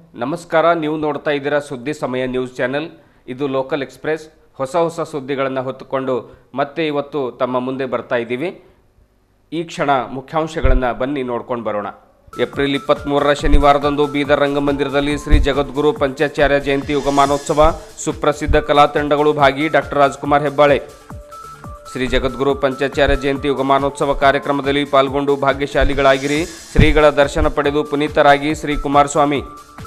ನಮಸ್ಕಾರ ನೀವು ನೋಡ್ತಾ ಇದ್ದೀರಾ ಸುದ್ದಿ ಸಮಯ ನ್ಯೂಸ್ ಚಾನೆಲ್ ಇದು ಲೋಕಲ್ ಎಕ್ಸ್ಪ್ರೆಸ್ ಹೊಸ ಹೊಸ ಸುದ್ದಿಗಳನ್ನು ಹೊತ್ತುಕೊಂಡು ಮತ್ತೆ ಇವತ್ತು ತಮ್ಮ ಮುಂದೆ ಬರ್ತಾ ಇದ್ದೀವಿ ಈ ಕ್ಷಣ ಮುಖ್ಯಾಂಶಗಳನ್ನು ಬನ್ನಿ ನೋಡ್ಕೊಂಡು ಬರೋಣ ಏಪ್ರಿಲ್ ಇಪ್ಪತ್ತ್ಮೂರರ ಶನಿವಾರದಂದು ಬೀದರ್ ರಂಗಮಂದಿರದಲ್ಲಿ ಶ್ರೀ ಜಗದ್ಗುರು ಪಂಚಾಚಾರ್ಯ ಜಯಂತಿ ಯುಗಮಾನೋತ್ಸವ ಸುಪ್ರಸಿದ್ಧ ಕಲಾ ತಂಡಗಳು ಭಾಗಿ ಡಾಕ್ಟರ್ ರಾಜ್ಕುಮಾರ್ ಹೆಬ್ಬಾಳೆ ಶ್ರೀ ಜಗದ್ಗುರು ಪಂಚಾಚಾರ್ಯ ಜಯಂತಿ ಯುಗಮಾನೋತ್ಸವ ಕಾರ್ಯಕ್ರಮದಲ್ಲಿ ಪಾಲ್ಗೊಂಡು ಭಾಗ್ಯಶಾಲಿಗಳಾಗಿರಿ ಶ್ರೀಗಳ ದರ್ಶನ ಪಡೆದು ಪುನೀತರಾಗಿ ಶ್ರೀ ಕುಮಾರಸ್ವಾಮಿ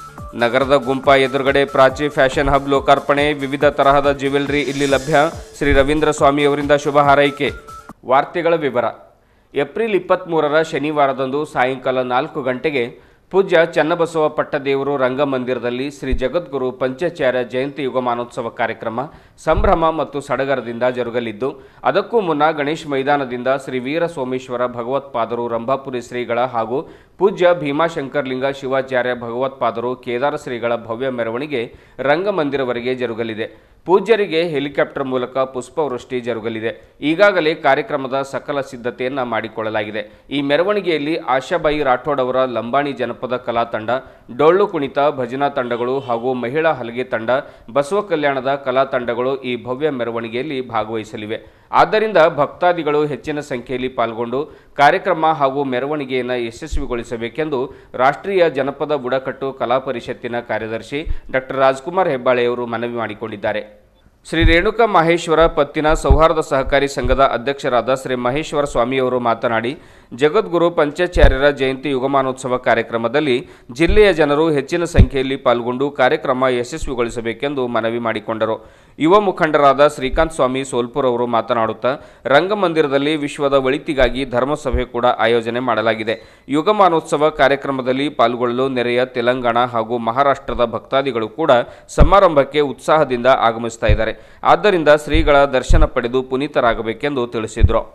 ನಗರದ ಗುಂಪ ಎದುರುಗಡೆ ಪ್ರಾಚಿ ಫ್ಯಾಷನ್ ಹಬ್ ಲೋಕಾರ್ಪಣೆ ವಿವಿಧ ತರಹದ ಜ್ಯುವೆಲ್ರಿ ಇಲ್ಲಿ ಲಭ್ಯ ಶ್ರೀ ರವೀಂದ್ರ ಸ್ವಾಮಿ ಅವರಿಂದ ಶುಭ ಹಾರೈಕೆ ವಾರ್ತೆಗಳ ವಿವರ ಏಪ್ರಿಲ್ ಇಪ್ಪತ್ತ್ಮೂರರ ಶನಿವಾರದಂದು ಸಾಯಂಕಾಲ ನಾಲ್ಕು ಗಂಟೆಗೆ ಪೂಜ್ಯ ಚನ್ನಬಸವ ಪಟ್ಟದೇವರು ರಂಗಮಂದಿರದಲ್ಲಿ ಶ್ರೀ ಜಗದ್ಗುರು ಪಂಚಾಚಾರ್ಯ ಜಯಂತಿ ಯುಗಮಾನೋತ್ಸವ ಕಾರ್ಯಕ್ರಮ ಸಂಭ್ರಮ ಮತ್ತು ಸಡಗರದಿಂದ ಜರುಗಲಿದ್ದು ಅದಕ್ಕೂ ಮುನ್ನ ಗಣೇಶ್ ಮೈದಾನದಿಂದ ಶ್ರೀ ವೀರ ಸೋಮೇಶ್ವರ ಭಗವತ್ಪಾದರು ರಂಭಾಪುರಿ ಶ್ರೀಗಳ ಹಾಗೂ ಪೂಜ್ಯ ಭೀಮಾಶಂಕರ್ಲಿಂಗ ಶಿವಾಚಾರ್ಯ ಭಗವತ್ಪಾದರು ಕೇದಾರ ಶ್ರೀಗಳ ಭವ್ಯ ಮೆರವಣಿಗೆ ರಂಗಮಂದಿರವರೆಗೆ ಜರುಗಲಿದೆ ಪೂಜ್ಯರಿಗೆ ಹೆಲಿಕಾಪ್ಟರ್ ಮೂಲಕ ಪುಷ್ಪವೃಷ್ಟಿ ಜರುಗಲಿದೆ ಈಗಾಗಲೇ ಕಾರ್ಯಕ್ರಮದ ಸಕಲ ಸಿದ್ಧತೆಯನ್ನು ಮಾಡಿಕೊಳ್ಳಲಾಗಿದೆ ಈ ಮೆರವಣಿಗೆಯಲ್ಲಿ ಆಶಾಬಾಯಿ ರಾಠೋಡ್ ಅವರ ಲಂಬಾಣಿ ಜನಪದ ಕಲಾ ತಂಡ ಡೊಳ್ಳು ಕುಣಿತ ಭಜನಾ ತಂಡಗಳು ಹಾಗೂ ಮಹಿಳಾ ಹಲಗೆ ತಂಡ ಬಸವ ಕಲ್ಯಾಣದ ಕಲಾ ತಂಡಗಳು ಈ ಭವ್ಯ ಮೆರವಣಿಗೆಯಲ್ಲಿ ಭಾಗವಹಿಸಲಿವೆ ಆದ್ದರಿಂದ ಭಕ್ತಾದಿಗಳು ಹೆಚ್ಚಿನ ಸಂಖ್ಯೆಯಲ್ಲಿ ಪಾಲ್ಗೊಂಡು ಕಾರ್ಯಕ್ರಮ ಹಾಗೂ ಮೆರವಣಿಗೆಯನ್ನು ಯಶಸ್ವಿಗೊಳಿಸಬೇಕೆಂದು ರಾಷ್ಟ್ರೀಯ ಜನಪದ ಬುಡಕಟ್ಟು ಕಲಾ ಪರಿಷತ್ತಿನ ಕಾರ್ಯದರ್ಶಿ ಡಾಕ್ಟರ್ ರಾಜ್ಕುಮಾರ್ ಹೆಬ್ಬಾಳೆಯವರು ಮನವಿ ಮಾಡಿಕೊಂಡಿದ್ದಾರೆ ಶ್ರೀ ರೇಣುಕಾ ಮಹೇಶ್ವರ ಪತ್ತಿನ ಸೌಹಾರ್ದ ಸಹಕಾರಿ ಸಂಘದ ಅಧ್ಯಕ್ಷರಾದ ಶ್ರೀ ಮಹೇಶ್ವರ ಸ್ವಾಮಿಯವರು ಮಾತನಾಡಿ ಜಗದ್ಗುರು ಪಂಚಾಚಾರ್ಯರ ಜಯಂತಿ ಯುಗಮಾನೋತ್ಸವ ಕಾರ್ಯಕ್ರಮದಲ್ಲಿ ಜಿಲ್ಲೆಯ ಜನರು ಹೆಚ್ಚಿನ ಸಂಖ್ಯೆಯಲ್ಲಿ ಪಾಲ್ಗೊಂಡು ಕಾರ್ಯಕ್ರಮ ಯಶಸ್ವಿಗೊಳಿಸಬೇಕೆಂದು ಮನವಿ ಮಾಡಿಕೊಂಡರು ಯುವ ಮುಖಂಡರಾದ ಶ್ರೀಕಾಂತ್ ಸ್ವಾಮಿ ಸೋಲ್ಪುರ್ ಅವರು ಮಾತನಾಡುತ್ತಾ ರಂಗಮಂದಿರದಲ್ಲಿ ವಿಶ್ವದ ಒಳಿತಿಗಾಗಿ ಧರ್ಮಸಭೆ ಕೂಡ ಆಯೋಜನೆ ಮಾಡಲಾಗಿದೆ ಯುಗಮಾನೋತ್ಸವ ಕಾರ್ಯಕ್ರಮದಲ್ಲಿ ಪಾಲ್ಗೊಳ್ಳಲು ನೆರೆಯ ತೆಲಂಗಾಣ ಹಾಗೂ ಮಹಾರಾಷ್ಟ್ರದ ಭಕ್ತಾದಿಗಳು ಕೂಡ ಸಮಾರಂಭಕ್ಕೆ ಉತ್ಸಾಹದಿಂದ ಆಗಮಿಸ್ತಾ ಇದ್ದಾರೆ ಆದ್ದರಿಂದ ಶ್ರೀಗಳ ದರ್ಶನ ಪಡೆದು ಪುನೀತರಾಗಬೇಕೆಂದು ತಿಳಿಸಿದರು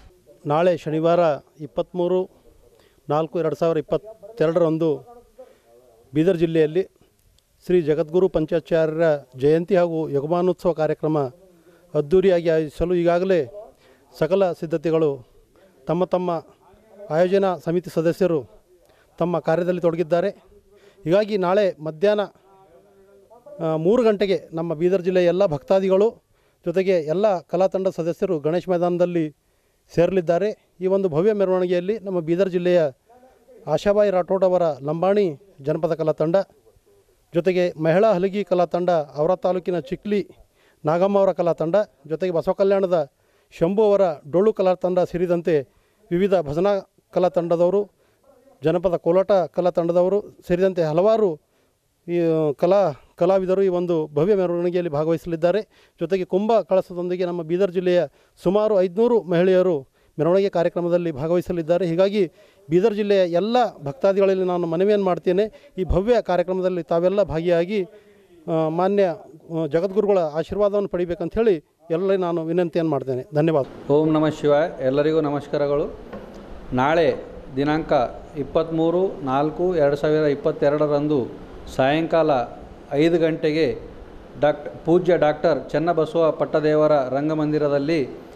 ನಾಳೆ ಶನಿವಾರ ಇಪ್ಪತ್ತ್ಮೂರು ನಾಲ್ಕು ಎರಡು ಸಾವಿರ ಇಪ್ಪತ್ತೆರಡರಂದು ಬೀದರ್ ಜಿಲ್ಲೆಯಲ್ಲಿ ಶ್ರೀ ಜಗದ್ಗುರು ಪಂಚಾಚಾರ್ಯರ ಜಯಂತಿ ಹಾಗೂ ಯುಗಮಾನೋತ್ಸವ ಕಾರ್ಯಕ್ರಮ ಅದ್ಧೂರಿಯಾಗಿ ಆಯೋಜಿಸಲು ಈಗಾಗಲೇ ಸಕಲ ಸಿದ್ಧತೆಗಳು ತಮ್ಮ ತಮ್ಮ ಆಯೋಜನಾ ಸಮಿತಿ ಸದಸ್ಯರು ತಮ್ಮ ಕಾರ್ಯದಲ್ಲಿ ತೊಡಗಿದ್ದಾರೆ ಹೀಗಾಗಿ ನಾಳೆ ಮಧ್ಯಾಹ್ನ ಆ, ಮೂರು ಗಂಟೆಗೆ ನಮ್ಮ ಬೀದರ್ ಜಿಲ್ಲೆಯ ಎಲ್ಲ ಭಕ್ತಾದಿಗಳು ಜೊತೆಗೆ ಎಲ್ಲ ಕಲಾ ತಂಡ ಸದಸ್ಯರು ಗಣೇಶ್ ಮೈದಾನದಲ್ಲಿ ಸೇರಲಿದ್ದಾರೆ ಈ ಒಂದು ಭವ್ಯ ಮೆರವಣಿಗೆಯಲ್ಲಿ ನಮ್ಮ ಬೀದರ್ ಜಿಲ್ಲೆಯ ಆಶಾಬಾಯಿ ರಾಠೋಡ್ ಅವರ ಲಂಬಾಣಿ ಜನಪದ ಕಲಾ ತಂಡ ಜೊತೆಗೆ ಮಹಿಳಾ ಹಲಗಿ ಕಲಾ ತಂಡ ಅವರ ತಾಲೂಕಿನ ಚಿಕ್ಲಿ ನಾಗಮ್ಮ ಅವರ ಕಲಾ ತಂಡ ಜೊತೆಗೆ ಬಸವ ಕಲ್ಯಾಣದ ಶಂಭು ಅವರ ಡೊಳ್ಳು ಕಲಾ ತಂಡ ಸೇರಿದಂತೆ ವಿವಿಧ ಭಜನಾ ಕಲಾ ತಂಡದವರು ಜನಪದ ಕೋಲಾಟ ಕಲಾ ತಂಡದವರು ಸೇರಿದಂತೆ ಹಲವಾರು ಈ ಕಲಾ ಕಲಾವಿದರು ಈ ಒಂದು ಭವ್ಯ ಮೆರವಣಿಗೆಯಲ್ಲಿ ಭಾಗವಹಿಸಲಿದ್ದಾರೆ ಜೊತೆಗೆ ಕುಂಭ ಕಳಸದೊಂದಿಗೆ ನಮ್ಮ ಬೀದರ್ ಜಿಲ್ಲೆಯ ಸುಮಾರು ಐದುನೂರು ಮಹಿಳೆಯರು ಮೆರವಣಿಗೆ ಕಾರ್ಯಕ್ರಮದಲ್ಲಿ ಭಾಗವಹಿಸಲಿದ್ದಾರೆ ಹೀಗಾಗಿ ಬೀದರ್ ಜಿಲ್ಲೆಯ ಎಲ್ಲ ಭಕ್ತಾದಿಗಳಲ್ಲಿ ನಾನು ಮನವಿಯನ್ನು ಮಾಡ್ತೇನೆ ಈ ಭವ್ಯ ಕಾರ್ಯಕ್ರಮದಲ್ಲಿ ತಾವೆಲ್ಲ ಭಾಗಿಯಾಗಿ ಆ, ಮಾನ್ಯ ಆ, ಜಗದ್ಗುರುಗಳ ಆಶೀರ್ವಾದವನ್ನು ಪಡಿಬೇಕಂತ ಹೇಳಿ ಎಲ್ಲರಲ್ಲಿ ನಾನು ವಿನಂತಿಯನ್ನು ಮಾಡ್ತೇನೆ ಧನ್ಯವಾದ ಓಂ ನಮಃ ಶಿವಾಯ ಎಲ್ಲರಿಗೂ ನಮಸ್ಕಾರಗಳು ನಾಳೆ ದಿನಾಂಕ ಇಪ್ಪತ್ತ್ಮೂರು ನಾಲ್ಕು ಎರಡು ಸಾವಿರ ಇಪ್ಪತ್ತೆರಡರಂದು ಸಾಯಂಕಾಲ ಐದು ಗಂಟೆಗೆ ಡಾಕ್ಟ್ ಪೂಜ್ಯ ಡಾಕ್ಟರ್ ಚನ್ನಬಸವ ಪಟ್ಟದೇವರ ರಂಗಮಂದಿರದಲ್ಲಿ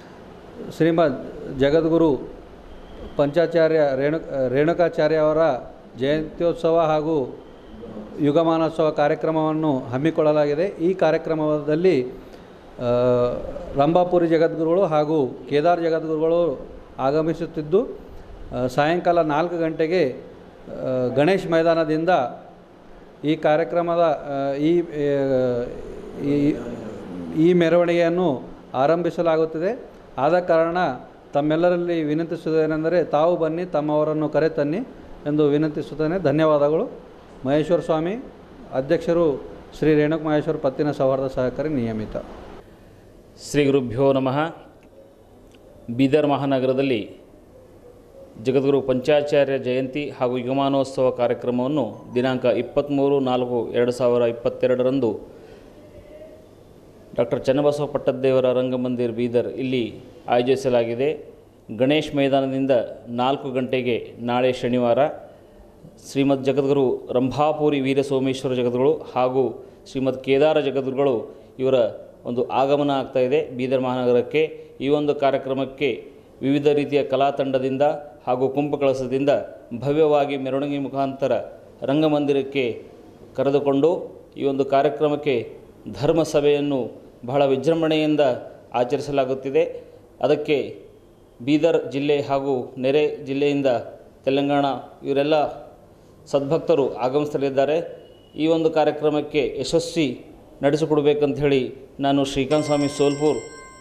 ಶ್ರೀಮದ್ ಜಗದ್ಗುರು ಪಂಚಾಚಾರ್ಯ ರೇಣು ರೇಣುಕಾಚಾರ್ಯ ಅವರ ಜಯಂತ್ಯೋತ್ಸವ ಹಾಗೂ ಯುಗಮಾನೋತ್ಸವ ಕಾರ್ಯಕ್ರಮವನ್ನು ಹಮ್ಮಿಕೊಳ್ಳಲಾಗಿದೆ ಈ ಕಾರ್ಯಕ್ರಮದಲ್ಲಿ ಆ, ರಂಭಾಪುರಿ ಜಗದ್ಗುರುಗಳು ಹಾಗೂ ಕೇದಾರ್ ಜಗದ್ಗುರುಗಳು ಆಗಮಿಸುತ್ತಿದ್ದು ಆ, ಸಾಯಂಕಾಲ ನಾಲ್ಕು ಗಂಟೆಗೆ ಆ, ಗಣೇಶ್ ಮೈದಾನದಿಂದ ಈ ಕಾರ್ಯಕ್ರಮದ ಆ, ಈ ಆ, ಈ- ಈ ಮೆರವಣಿಗೆಯನ್ನು ಆರಂಭಿಸಲಾಗುತ್ತದೆ ಆದ ಕಾರಣ ತಮ್ಮೆಲ್ಲರಲ್ಲಿ ವಿನಂತಿಸುವುದೇನೆಂದರೆ ತಾವು ಬನ್ನಿ ತಮ್ಮವರನ್ನು ಕರೆತನ್ನಿ ಎಂದು ವಿನಂತಿಸುತ್ತೇನೆ ಧನ್ಯವಾದಗಳು ಮಹೇಶ್ವರ ಸ್ವಾಮಿ ಅಧ್ಯಕ್ಷರು ಶ್ರೀ ರೇಣುಕ ಮಹೇಶ್ವರ ಪತ್ತಿನ ಸೌಹಾರ್ದ ಸಹಕಾರಿ ನಿಯಮಿತ ಶ್ರೀ ಗುರುಭ್ಯೋ ನಮಃ ಬೀದರ್ ಮಹಾನಗರದಲ್ಲಿ ಜಗದ್ಗುರು ಪಂಚಾಚಾರ್ಯ ಜಯಂತಿ ಹಾಗೂ ಯುಗಮಾನೋತ್ಸವ ಕಾರ್ಯಕ್ರಮವನ್ನು ದಿನಾಂಕ ಇಪ್ಪತ್ತ್ಮೂರು ನಾಲ್ಕು ಎರಡು ಸಾವಿರ ಇಪ್ಪತ್ತೆರಡರಂದು ಡಾಕ್ಟರ್ ಚನ್ನಬಸವ ಪಟ್ಟದ್ದೇವರ ರಂಗಮಂದಿರ್ ಬೀದರ್ ಇಲ್ಲಿ ಆಯೋಜಿಸಲಾಗಿದೆ ಗಣೇಶ್ ಮೈದಾನದಿಂದ ನಾಲ್ಕು ಗಂಟೆಗೆ ನಾಳೆ ಶನಿವಾರ ಶ್ರೀಮದ್ ಜಗದ್ಗುರು ರಂಭಾಪುರಿ ವೀರ ಸೋಮೇಶ್ವರ ಜಗದ್ಗುರು ಹಾಗೂ ಶ್ರೀಮದ್ ಕೇದಾರ ಜಗದ್ಗುರುಗಳು ಇವರ ಒಂದು ಆಗಮನ ಆಗ್ತಾ ಇದೆ ಬೀದರ್ ಮಹಾನಗರಕ್ಕೆ ಈ ಒಂದು ಕಾರ್ಯಕ್ರಮಕ್ಕೆ ವಿವಿಧ ರೀತಿಯ ಕಲಾ ತಂಡದಿಂದ ಹಾಗೂ ಕುಂಭಕಳಸದಿಂದ ಭವ್ಯವಾಗಿ ಮೆರವಣಿಗೆ ಮುಖಾಂತರ ರಂಗಮಂದಿರಕ್ಕೆ ಕರೆದುಕೊಂಡು ಈ ಒಂದು ಕಾರ್ಯಕ್ರಮಕ್ಕೆ ಧರ್ಮ ಸಭೆಯನ್ನು ಬಹಳ ವಿಜೃಂಭಣೆಯಿಂದ ಆಚರಿಸಲಾಗುತ್ತಿದೆ ಅದಕ್ಕೆ ಬೀದರ್ ಜಿಲ್ಲೆ ಹಾಗೂ ನೆರೆ ಜಿಲ್ಲೆಯಿಂದ ತೆಲಂಗಾಣ ಇವರೆಲ್ಲ ಸದ್ಭಕ್ತರು ಆಗಮಿಸಲಿದ್ದಾರೆ ಈ ಒಂದು ಕಾರ್ಯಕ್ರಮಕ್ಕೆ ಯಶಸ್ವಿ ನಡೆಸಿಕೊಡ್ಬೇಕಂತ ಹೇಳಿ ನಾನು ಶ್ರೀಕಾಂತ್ ಸ್ವಾಮಿ ಸೋಲ್ಪುರ್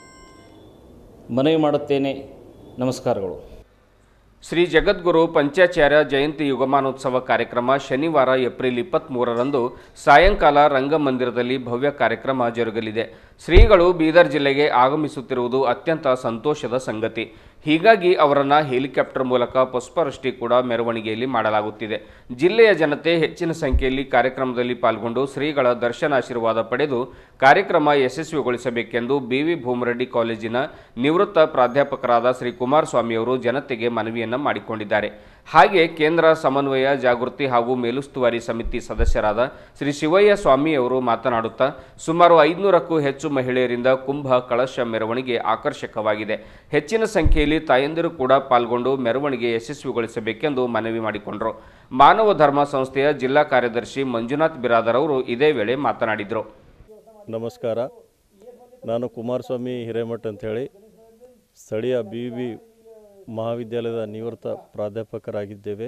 ಮನವಿ ಮಾಡುತ್ತೇನೆ ನಮಸ್ಕಾರಗಳು ಶ್ರೀ ಜಗದ್ಗುರು ಪಂಚಾಚಾರ್ಯ ಜಯಂತಿ ಯುಗಮಾನೋತ್ಸವ ಕಾರ್ಯಕ್ರಮ ಶನಿವಾರ ಏಪ್ರಿಲ್ ಇಪ್ಪತ್ತ್ಮೂರರಂದು ಸಾಯಂಕಾಲ ರಂಗಮಂದಿರದಲ್ಲಿ ಭವ್ಯ ಕಾರ್ಯಕ್ರಮ ಜರುಗಲಿದೆ ಶ್ರೀಗಳು ಬೀದರ್ ಜಿಲ್ಲೆಗೆ ಆಗಮಿಸುತ್ತಿರುವುದು ಅತ್ಯಂತ ಸಂತೋಷದ ಸಂಗತಿ ಹೀಗಾಗಿ ಅವರನ್ನು ಹೆಲಿಕಾಪ್ಟರ್ ಮೂಲಕ ಪುಷ್ಪವೃಷ್ಟಿ ಕೂಡ ಮೆರವಣಿಗೆಯಲ್ಲಿ ಮಾಡಲಾಗುತ್ತಿದೆ ಜಿಲ್ಲೆಯ ಜನತೆ ಹೆಚ್ಚಿನ ಸಂಖ್ಯೆಯಲ್ಲಿ ಕಾರ್ಯಕ್ರಮದಲ್ಲಿ ಪಾಲ್ಗೊಂಡು ಶ್ರೀಗಳ ದರ್ಶನಾಶೀರ್ವಾದ ಪಡೆದು ಕಾರ್ಯಕ್ರಮ ಯಶಸ್ವಿಗೊಳಿಸಬೇಕೆಂದು ಬಿವಿ ಭೂಮರೆಡ್ಡಿ ಕಾಲೇಜಿನ ನಿವೃತ್ತ ಪ್ರಾಧ್ಯಾಪಕರಾದ ಶ್ರೀ ಕುಮಾರಸ್ವಾಮಿಯವರು ಜನತೆಗೆ ಮನವಿಯನ್ನು ಮಾಡಿಕೊಂಡಿದ್ದಾರೆ ಹಾಗೆ ಕೇಂದ್ರ ಸಮನ್ವಯ ಜಾಗೃತಿ ಹಾಗೂ ಮೇಲುಸ್ತುವಾರಿ ಸಮಿತಿ ಸದಸ್ಯರಾದ ಶ್ರೀ ಶಿವಯ್ಯ ಸ್ವಾಮಿಯವರು ಮಾತನಾಡುತ್ತಾ ಸುಮಾರು ಐದುನೂರಕ್ಕೂ ಹೆಚ್ಚು ಮಹಿಳೆಯರಿಂದ ಕುಂಭ ಕಳಶ ಮೆರವಣಿಗೆ ಆಕರ್ಷಕವಾಗಿದೆ ಹೆಚ್ಚಿನ ಸಂಖ್ಯೆಯಲ್ಲಿ ತಾಯಂದಿರು ಕೂಡ ಪಾಲ್ಗೊಂಡು ಮೆರವಣಿಗೆ ಯಶಸ್ವಿಗೊಳಿಸಬೇಕೆಂದು ಮನವಿ ಮಾಡಿಕೊಂಡರು ಮಾನವ ಧರ್ಮ ಸಂಸ್ಥೆಯ ಜಿಲ್ಲಾ ಕಾರ್ಯದರ್ಶಿ ಮಂಜುನಾಥ್ ಬಿರಾದರ್ ಅವರು ಇದೇ ವೇಳೆ ಮಾತನಾಡಿದರು ನಮಸ್ಕಾರ ನಾನು ಕುಮಾರಸ್ವಾಮಿ ಹಿರೇಮಠ್ ಅಂಥೇಳಿ ಸ್ಥಳೀಯ ಬಿ ವಿ ಮಹಾವಿದ್ಯಾಲಯದ ನಿವೃತ್ತ ಪ್ರಾಧ್ಯಾಪಕರಾಗಿದ್ದೇವೆ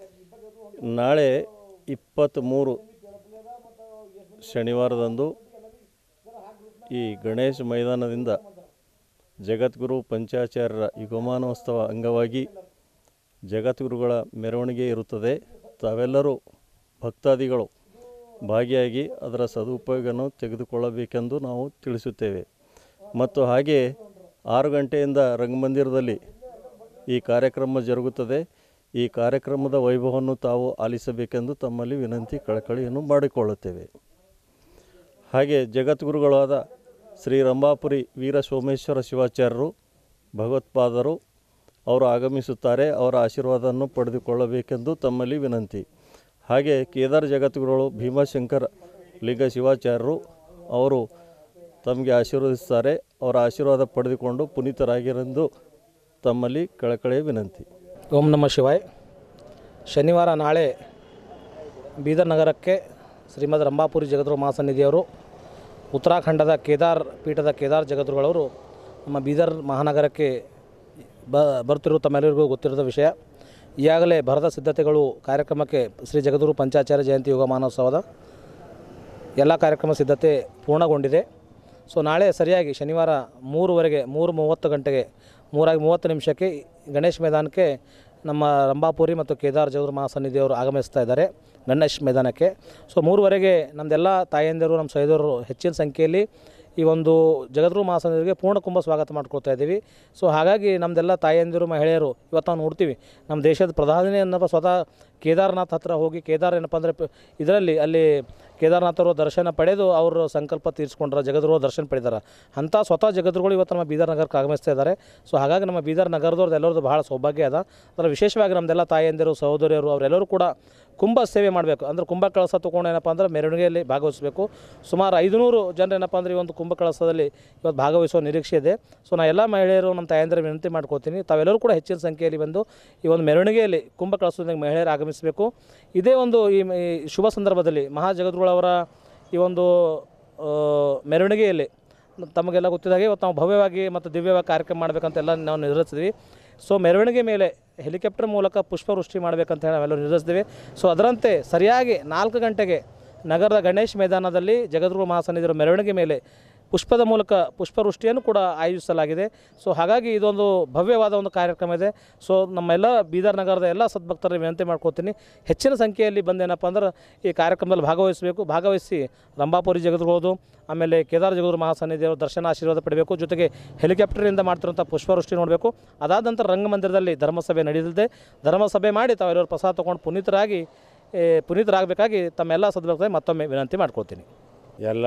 ನಾಳೆ ಇಪ್ಪತ್ತ್ಮೂರು ಶನಿವಾರದಂದು ಈ ಗಣೇಶ ಮೈದಾನದಿಂದ ಜಗದ್ಗುರು ಪಂಚಾಚಾರ್ಯರ ಯುಗಮಾನೋತ್ಸವ ಅಂಗವಾಗಿ ಜಗದ್ಗುರುಗಳ ಮೆರವಣಿಗೆ ಇರುತ್ತದೆ ತಾವೆಲ್ಲರೂ ಭಕ್ತಾದಿಗಳು ಭಾಗಿಯಾಗಿ ಅದರ ಸದುಪಯೋಗವನ್ನು ತೆಗೆದುಕೊಳ್ಳಬೇಕೆಂದು ನಾವು ತಿಳಿಸುತ್ತೇವೆ ಮತ್ತು ಹಾಗೆ ಆರು ಗಂಟೆಯಿಂದ ರಂಗಮಂದಿರದಲ್ಲಿ ಈ ಕಾರ್ಯಕ್ರಮ ಜರುಗುತ್ತದೆ ಈ ಕಾರ್ಯಕ್ರಮದ ವೈಭವವನ್ನು ತಾವು ಆಲಿಸಬೇಕೆಂದು ತಮ್ಮಲ್ಲಿ ವಿನಂತಿ ಕಳಕಳಿಯನ್ನು ಮಾಡಿಕೊಳ್ಳುತ್ತೇವೆ ಹಾಗೆ ಜಗದ್ಗುರುಗಳಾದ ಶ್ರೀ ರಂಭಾಪುರಿ ವೀರ ಸೋಮೇಶ್ವರ ಶಿವಾಚಾರ್ಯರು ಭಗವತ್ಪಾದರು ಅವರು ಆಗಮಿಸುತ್ತಾರೆ ಅವರ ಆಶೀರ್ವಾದವನ್ನು ಪಡೆದುಕೊಳ್ಳಬೇಕೆಂದು ತಮ್ಮಲ್ಲಿ ವಿನಂತಿ ಹಾಗೆ ಕೇದಾರ ಜಗದ್ಗುರುಗಳು ಭೀಮಾಶಂಕರ ಲಿಂಗ ಶಿವಾಚಾರ್ಯರು ಅವರು ತಮಗೆ ಆಶೀರ್ವದಿಸುತ್ತಾರೆ ಅವರ ಆಶೀರ್ವಾದ ಪಡೆದುಕೊಂಡು ಪುನೀತರಾಗಿರೆಂದು ತಮ್ಮಲ್ಲಿ ಕಳಕಳೆಯ ವಿನಂತಿ ಓಂ ನಮ ಶಿವಾಯ್ ಶನಿವಾರ ನಾಳೆ ಬೀದರ್ ನಗರಕ್ಕೆ ಶ್ರೀಮದ್ ರಂಭಾಪುರಿ ಜಗದ್ಗುರು ಮಹಾಸನ್ನಿಧಿಯವರು ಉತ್ತರಾಖಂಡದ ಕೇದಾರ್ ಪೀಠದ ಕೇದಾರ್ ಜಗದ್ಗುರುಗಳವರು ನಮ್ಮ ಬೀದರ್ ಮಹಾನಗರಕ್ಕೆ ಬ ಬರ್ತಿರೋ ತಮ್ಮೆಲ್ಲರಿಗೂ ಗೊತ್ತಿರೋದ ವಿಷಯ ಈಗಾಗಲೇ ಭರದ ಸಿದ್ಧತೆಗಳು ಕಾರ್ಯಕ್ರಮಕ್ಕೆ ಶ್ರೀ ಜಗದ್ಗುರು ಪಂಚಾಚಾರ್ಯ ಜಯಂತಿ ಯುಗ ಮಹೋತ್ಸವದ ಎಲ್ಲ ಕಾರ್ಯಕ್ರಮ ಸಿದ್ಧತೆ ಪೂರ್ಣಗೊಂಡಿದೆ ಸೊ ನಾಳೆ ಸರಿಯಾಗಿ ಶನಿವಾರ ಮೂರುವರೆಗೆ ಮೂರು ಮೂವತ್ತು ಗಂಟೆಗೆ ಮೂರಾಗಿ ಮೂವತ್ತು ನಿಮಿಷಕ್ಕೆ ಗಣೇಶ್ ಮೈದಾನಕ್ಕೆ ನಮ್ಮ ರಂಭಾಪುರಿ ಮತ್ತು ಕೇದಾರ್ ಜಗದ್ಗುರು ಮಹಾಸನ್ನಿಧಿಯವರು ಆಗಮಿಸ್ತಾ ಇದ್ದಾರೆ ಗಣೇಶ್ ಮೈದಾನಕ್ಕೆ ಸೊ ಮೂರುವರೆಗೆ ನಮ್ಮದೆಲ್ಲ ತಾಯಂದಿರು ನಮ್ಮ ಸಹೋದರರು ಹೆಚ್ಚಿನ ಸಂಖ್ಯೆಯಲ್ಲಿ ಈ ಒಂದು ಜಗದ್ಗುರು ಮಹಾಸನ್ನಿಧಿಗೆ ಪೂರ್ಣ ಕುಂಭ ಸ್ವಾಗತ ಮಾಡ್ಕೊಳ್ತಾ ಇದ್ದೀವಿ ಸೊ ಹಾಗಾಗಿ ನಮ್ಮದೆಲ್ಲ ತಾಯಂದಿರು ಮಹಿಳೆಯರು ಇವತ್ತು ನಾವು ನೋಡ್ತೀವಿ ನಮ್ಮ ದೇಶದ ಪ್ರಧಾನಿ ಏನಪ್ಪ ಸ್ವತಃ ಕೇದಾರ್ನಾಥ್ ಹತ್ರ ಹೋಗಿ ಕೇದಾರ್ ಏನಪ್ಪ ಅಂದರೆ ಇದರಲ್ಲಿ ಅಲ್ಲಿ ಕೇದಾರ್ನಾಥರು ದರ್ಶನ ಪಡೆದು ಅವರು ಸಂಕಲ್ಪ ತೀರಿಸ್ಕೊಂಡ್ರ ಜಗದ್ಗುರು ದರ್ಶನ ಪಡೆದಾರೆ ಅಂಥ ಸ್ವತಃ ಜಗದ್ಗುರುಗಳು ಇವತ್ತು ನಮ್ಮ ಬೀದರ್ ನಗರಕ್ಕೆ ಆಗಮಿಸ್ತಾ ಇದ್ದಾರೆ ಸೊ ಹಾಗಾಗಿ ನಮ್ಮ ಬೀದರ್ ನಗರದವ್ರದ್ದು ಎಲ್ಲರದ್ದು ಬಹಳ ಸೌಭಾಗ್ಯ ಅದ ಅದರ ವಿಶೇಷವಾಗಿ ನಮ್ಮದೆಲ್ಲ ತಾಯಂದಿರು ಸಹೋದರಿಯರು ಅವರೆಲ್ಲರೂ ಕೂಡ ಕುಂಭ ಸೇವೆ ಮಾಡಬೇಕು ಅಂದ್ರೆ ಕುಂಭ ಕಳಸ ತೊಗೊಂಡು ಏನಪ್ಪ ಅಂದ್ರೆ ಮೆರವಣಿಗೆಯಲ್ಲಿ ಭಾಗವಹಿಸಬೇಕು ಸುಮಾರು ಐದುನೂರು ಜನರು ಏನಪ್ಪ ಅಂದ್ರೆ ಈ ಒಂದು ಕುಂಭ ಕಳಸದಲ್ಲಿ ಇವತ್ತು ಭಾಗವಹಿಸುವ ನಿರೀಕ್ಷೆ ಇದೆ ಸೊ ನಾ ಎಲ್ಲ ಮಹಿಳೆಯರು ನಮ್ಮ ತಾಯಂದಿರ ವಿನಂತಿ ಮಾಡ್ಕೋತೀನಿ ತಾವೆಲ್ಲರೂ ಕೂಡ ಹೆಚ್ಚಿನ ಸಂಖ್ಯೆಯಲ್ಲಿ ಬಂದು ಈ ಒಂದು ಮೆರವಣಿಗೆಯಲ್ಲಿ ಕುಂಭ ಕಳಸದಲ್ಲಿ ಮಹಿಳೆಯರು ಆಗಮಿಸಬೇಕು ಇದೇ ಒಂದು ಈ ಈ ಶುಭ ಸಂದರ್ಭದಲ್ಲಿ ಮಹಾ ಜಗದ್ಗುರುಳವರ ಈ ಒಂದು ಆ, ಮೆರವಣಿಗೆಯಲ್ಲಿ ತಮಗೆಲ್ಲ ಗೊತ್ತಿದ್ದ ಹಾಗೆ ಇವತ್ತು ನಾವು ಭವ್ಯವಾಗಿ ಮತ್ತು ದಿವ್ಯವಾಗಿ ಕಾರ್ಯಕ್ರಮ ಮಾಡಬೇಕಂತೆಲ್ಲ ನಾವು ನಿರ್ಧರಿಸಿದ್ವಿ ಸೊ ಮೆರವಣಿಗೆ ಮೇಲೆ ಹೆಲಿಕಾಪ್ಟರ್ ಮೂಲಕ ಪುಷ್ಪವೃಷ್ಟಿ ಮಾಡಬೇಕಂತ ಹೇಳಿ ನಾವೆಲ್ಲ ನಿರ್ಧರಿಸಿದ್ವಿ ಸೊ ಅದರಂತೆ ಸರಿಯಾಗಿ ನಾಲ್ಕು ಗಂಟೆಗೆ ನಗರದ ಗಣೇಶ್ ಮೈದಾನದಲ್ಲಿ ಜಗದ್ಗುರು ಮಹಾಸನ್ನಿಧಿರ ಮೆರವಣಿಗೆ ಮೇಲೆ ಪುಷ್ಪದ ಮೂಲಕ ಪುಷ್ಪವೃಷ್ಟಿಯನ್ನು ಕೂಡ ಆಯೋಜಿಸಲಾಗಿದೆ ಸೊ ಹಾಗಾಗಿ ಇದೊಂದು ಭವ್ಯವಾದ ಒಂದು ಕಾರ್ಯಕ್ರಮ ಇದೆ ಸೊ ನಮ್ಮೆಲ್ಲ ಬೀದರ್ ನಗರದ ಎಲ್ಲ ಸದ್ಭಕ್ತರಿಗೆ ವಿನಂತಿ ಮಾಡ್ಕೋತೀನಿ ಹೆಚ್ಚಿನ ಸಂಖ್ಯೆಯಲ್ಲಿ ಬಂದೇನಪ್ಪ ಅಂದ್ರೆ ಈ ಕಾರ್ಯಕ್ರಮದಲ್ಲಿ ಭಾಗವಹಿಸಬೇಕು ಭಾಗವಹಿಸಿ ರಂಭಾಪುರಿ ಜಗದ್ಗುರುದು ಆಮೇಲೆ ಕೇದಾರ ಜಗದ್ಗುರು ಮಹಾಸನ್ನಿಧಿಯವರ ದರ್ಶನ ಆಶೀರ್ವಾದ ಪಡೆಯಬೇಕು ಜೊತೆಗೆ ಹೆಲಿಕಾಪ್ಟರಿಂದ ಮಾಡ್ತಿರೋಂಥ ಪುಷ್ಪವೃಷ್ಟಿ ನೋಡಬೇಕು ಅದಾದ ನಂತರ ರಂಗಮಂದಿರದಲ್ಲಿ ಧರ್ಮಸಭೆ ನಡೆಯಲಿದೆ ಧರ್ಮಸಭೆ ಮಾಡಿ ತಾವೆಲ್ಲರೂ ಪ್ರಸಾದ ತೊಗೊಂಡು ಪುನೀತರಾಗಿ ಏ, ಪುನೀತರಾಗಬೇಕಾಗಿ ತಮ್ಮೆಲ್ಲ ಸದ್ಭಕ್ತರಿಗೆ ಮತ್ತೊಮ್ಮೆ ವಿನಂತಿ ಮಾಡ್ಕೊಳ್ತೀನಿ ಎಲ್ಲ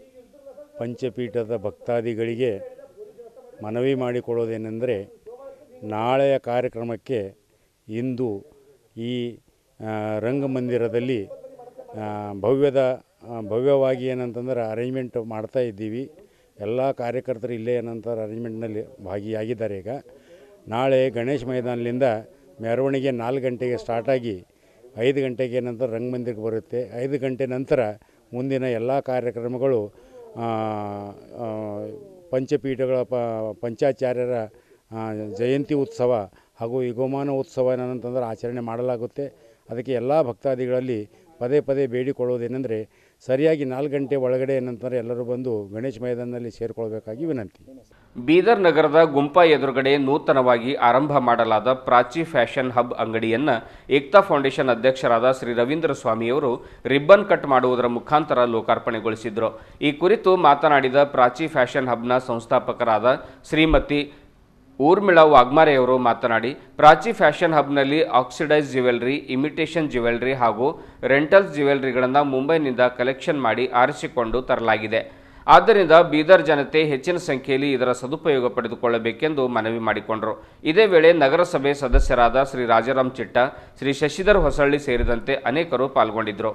ಪಂಚಪೀಠದ ಭಕ್ತಾದಿಗಳಿಗೆ ಮನವಿ ಮಾಡಿಕೊಳ್ಳೋದೇನೆಂದರೆ ನಾಳೆಯ ಕಾರ್ಯಕ್ರಮಕ್ಕೆ ಇಂದು ಈ ಆ, ರಂಗಮಂದಿರದಲ್ಲಿ ಆ, ಭವ್ಯದ ಆ, ಭವ್ಯವಾಗಿ ಏನಂತಂದ್ರೆ ಅರೇಂಜ್ಮೆಂಟ್ ಮಾಡ್ತಾ ಇದ್ದೀವಿ ಎಲ್ಲ ಕಾರ್ಯಕರ್ತರು ಇಲ್ಲೇ ಏನಂತಾರೆ ಅರೇಂಜ್ಮೆಂಟ್ನಲ್ಲಿ ಭಾಗಿಯಾಗಿದ್ದಾರೆ ಈಗ ನಾಳೆ ಗಣೇಶ್ ಮೈದಾನದಿಂದ ಮೆರವಣಿಗೆ ನಾಲ್ಕು ಗಂಟೆಗೆ ಸ್ಟಾರ್ಟಾಗಿ ಐದು ಗಂಟೆಗೆ ನಂತರ ರಂಗಮಂದಿರಕ್ಕೆ ಬರುತ್ತೆ ಐದು ಗಂಟೆ ನಂತರ ಮುಂದಿನ ಎಲ್ಲ ಕಾರ್ಯಕ್ರಮಗಳು ಆ, ಆ, ಪಂಚಪೀಠಗಳ ಪ ಪಂಚಾಚಾರ್ಯರ ಆ, ಜಯಂತಿ ಉತ್ಸವ ಹಾಗೂ ಯುಗಮಾನ ಉತ್ಸವ ಏನಂತಂದ್ರೆ ಆಚರಣೆ ಮಾಡಲಾಗುತ್ತೆ ಅದಕ್ಕೆ ಎಲ್ಲ ಭಕ್ತಾದಿಗಳಲ್ಲಿ ಪದೇ ಪದೇ ಬೇಡಿಕೊಳ್ಳೋದೇನೆಂದರೆ ಸರಿಯಾಗಿ ನಾಲ್ಕು ಗಂಟೆ ಒಳಗಡೆ ಏನಂತಂದರೆ ಎಲ್ಲರೂ ಬಂದು ಗಣೇಶ ಮೈದಾನದಲ್ಲಿ ಸೇರಿಕೊಳ್ಬೇಕಾಗಿ ವಿನಂತಿ ಬೀದರ್ ನಗರದ ಗುಂಪಾ ಎದುರುಗಡೆ ನೂತನವಾಗಿ ಆರಂಭ ಮಾಡಲಾದ ಪ್ರಾಚಿ ಫ್ಯಾಷನ್ ಹಬ್ ಅಂಗಡಿಯನ್ನ ಏಕ್ತಾ ಫೌಂಡೇಶನ್ ಅಧ್ಯಕ್ಷರಾದ ಶ್ರೀ ರವೀಂದ್ರ ಸ್ವಾಮಿಯವರು ರಿಬ್ಬನ್ ಕಟ್ ಮಾಡುವುದರ ಮುಖಾಂತರ ಲೋಕಾರ್ಪಣೆಗೊಳಿಸಿದರು ಈ ಕುರಿತು ಮಾತನಾಡಿದ ಪ್ರಾಚಿ ಫ್ಯಾಷನ್ ಹಬ್ನ ಸಂಸ್ಥಾಪಕರಾದ ಶ್ರೀಮತಿ ಊರ್ಮಿಳಾ ವಾಗ್ಮಾರೆಯವರು ಮಾತನಾಡಿ ಪ್ರಾಚಿ ಫ್ಯಾಷನ್ ಹಬ್ನಲ್ಲಿ ಆಕ್ಸಿಡೈಸ್ ಜ್ಯುವೆಲ್ರಿ ಇಮಿಟೇಷನ್ ಜ್ಯುವೆಲ್ರಿ ಹಾಗೂ ರೆಂಟಲ್ಸ್ ಜ್ಯುವೆಲ್ರಿಗಳನ್ನು ಮುಂಬೈನಿಂದ ಕಲೆಕ್ಷನ್ ಮಾಡಿ ಆರಿಸಿಕೊಂಡು ತರಲಾಗಿದೆ ಆದ್ದರಿಂದ ಬೀದರ್ ಜನತೆ ಹೆಚ್ಚಿನ ಸಂಖ್ಯೆಯಲ್ಲಿ ಇದರ ಸದುಪಯೋಗ ಪಡೆದುಕೊಳ್ಳಬೇಕೆಂದು ಮನವಿ ಮಾಡಿಕೊಂಡರು ಇದೇ ವೇಳೆ ನಗರಸಭೆ ಸದಸ್ಯರಾದ ಶ್ರೀ ರಾಜಾರಾಮ್ ಚಿಟ್ಟ ಶ್ರೀ ಶಶಿಧರ್ ಹೊಸಳ್ಳಿ ಸೇರಿದಂತೆ ಅನೇಕರು ಪಾಲ್ಗೊಂಡಿದ್ದರು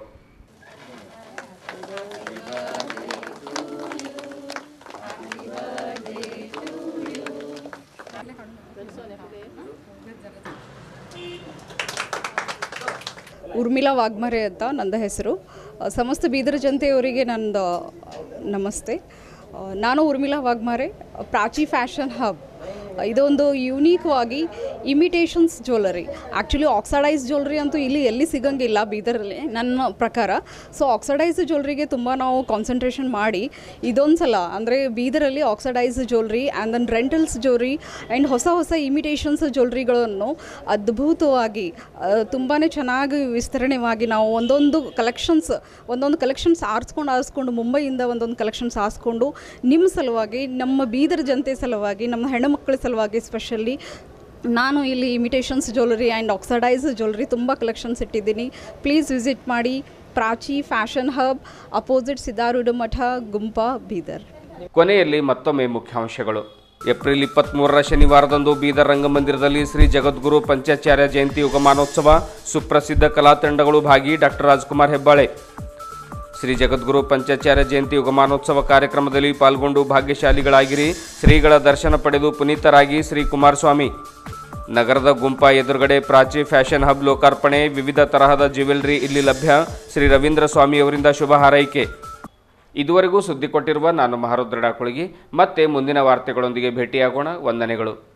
ಉರ್ಮಿಳಾ ವಾಗ್ಮರೆ ಅಂತ ನಂದ ಹೆಸರು ಅ, ಸಮಸ್ತ ಬೀದರ್ ಜನತೆಯವರಿಗೆ ನಂದು ನಮಸ್ತೆ ಅ, ನಾನು ಉರ್ಮಿಳಾ ವಾಗ್ಮಾರೆ ಪ್ರಾಚಿ ಫ್ಯಾಷನ್ ಹಬ್ ಇದೊಂದು ಯೂನೀಕ್ವಾಗಿ imitations jewellery actually oxidised jewellery ಅಂತೂ ಇಲ್ಲಿ ಎಲ್ಲಿ ಸಿಗಂಗಿಲ್ಲ ಬೀದರಲ್ಲಿ ನನ್ನ ಪ್ರಕಾರ ಸೊ ಆಕ್ಸಡೈಸ್ ಜ್ಯುವೆಲ್ರಿಗೆ ತುಂಬ ನಾವು ಕಾನ್ಸಂಟ್ರೇಷನ್ ಮಾಡಿ ಇದೊಂದು ಸಲ ಅಂದರೆ ಬೀದರಲ್ಲಿ oxidised jewellery and then rentals jewellery and ಹೊಸ ಹೊಸ ಇಮಿಟೇಷನ್ಸ್ ಜ್ಯುವೆಲ್ರಿಗಳನ್ನು ಅದ್ಭುತವಾಗಿ ತುಂಬಾ ಚೆನ್ನಾಗಿ ವಿಸ್ತರಣೆವಾಗಿ ನಾವು ಒಂದೊಂದು ಕಲೆಕ್ಷನ್ಸ್ ಒಂದೊಂದು ಕಲೆಕ್ಷನ್ಸ್ ಆರಿಸ್ಕೊಂಡು ಆರಿಸ್ಕೊಂಡು ಮುಂಬೈಯಿಂದ ಒಂದೊಂದು ಕಲೆಕ್ಷನ್ಸ್ ಆರಿಸ್ಕೊಂಡು ನಿಮ್ಮ ಸಲುವಾಗಿ ನಮ್ಮ ಬೀದರ್ ಜನತೆ ಸಲುವಾಗಿ ನಮ್ಮ ಹೆಣ್ಣುಮಕ್ಕಳ ಸಲುವಾಗಿ ಸ್ಪೆಷಲಿ ನಾನು ಇಲ್ಲಿ imitations jewellery and oxidised jewellery ತುಂಬ ಕಲೆಕ್ಷನ್ಸ್ ಇಟ್ಟಿದ್ದೀನಿ ಪ್ಲೀಸ್ ವಿಸಿಟ್ ಮಾಡಿ Prachi fashion hub opposite Siddharoodha Math Gumpa Bidar ಕೊನೆಯಲ್ಲಿ ಮತ್ತೊಮ್ಮೆ ಮುಖ್ಯಾಂಶಗಳು ಏಪ್ರಿಲ್ ಇಪ್ಪತ್ತ್ಮೂರರ ಶನಿವಾರದಂದು ಬೀದರ್ ರಂಗಮಂದಿರದಲ್ಲಿ ಶ್ರೀ ಜಗದ್ಗುರು ಪಂಚಾಚಾರ್ಯ ಜಯಂತಿ ಯುಗಮಾನೋತ್ಸವ ಸುಪ್ರಸಿದ್ಧ ಕಲಾ ತಂಡಗಳು ಭಾಗಿ ಡಾಕ್ಟರ್ ರಾಜ್ಕುಮಾರ್ ಹೆಬ್ಬಾಳೆ ಶ್ರೀ ಜಗದ್ಗುರು ಪಂಚಾಚಾರ್ಯ ಜಯಂತಿ ಯುಗಮಾನೋತ್ಸವ ಕಾರ್ಯಕ್ರಮದಲ್ಲಿ ಪಾಲ್ಗೊಂಡು ಭಾಗ್ಯಶಾಲಿಗಳಾಗಿರಿ ಶ್ರೀಗಳ ದರ್ಶನ ಪಡೆದು ಪುನೀತರಾಗಿ ಶ್ರೀ ಕುಮಾರಸ್ವಾಮಿ ನಗರದ ಗುಂಪಾ ಎದುರುಗಡೆ ಪ್ರಾಚಿ ಫ್ಯಾಷನ್ ಹಬ್ ಲೋಕಾರ್ಪಣೆ ವಿವಿಧ ತರಹದ ಜ್ಯುವೆಲ್ರಿ ಇಲ್ಲಿ ಲಭ್ಯ ಶ್ರೀ ರವೀಂದ್ರ ಸ್ವಾಮಿಯವರಿಂದ ಶುಭ ಹಾರೈಕೆ ಇದುವರೆಗೂ ಸುದ್ದಿ ಕೊಟ್ಟಿರುವ ನಾನು ಮಹಾರುದ್ರ ಡಾಕುಳಗಿ ಮತ್ತೆ ಮುಂದಿನ ವಾರ್ತೆಗಳೊಂದಿಗೆ ಭೇಟಿಯಾಗೋಣ ವಂದನೆಗಳು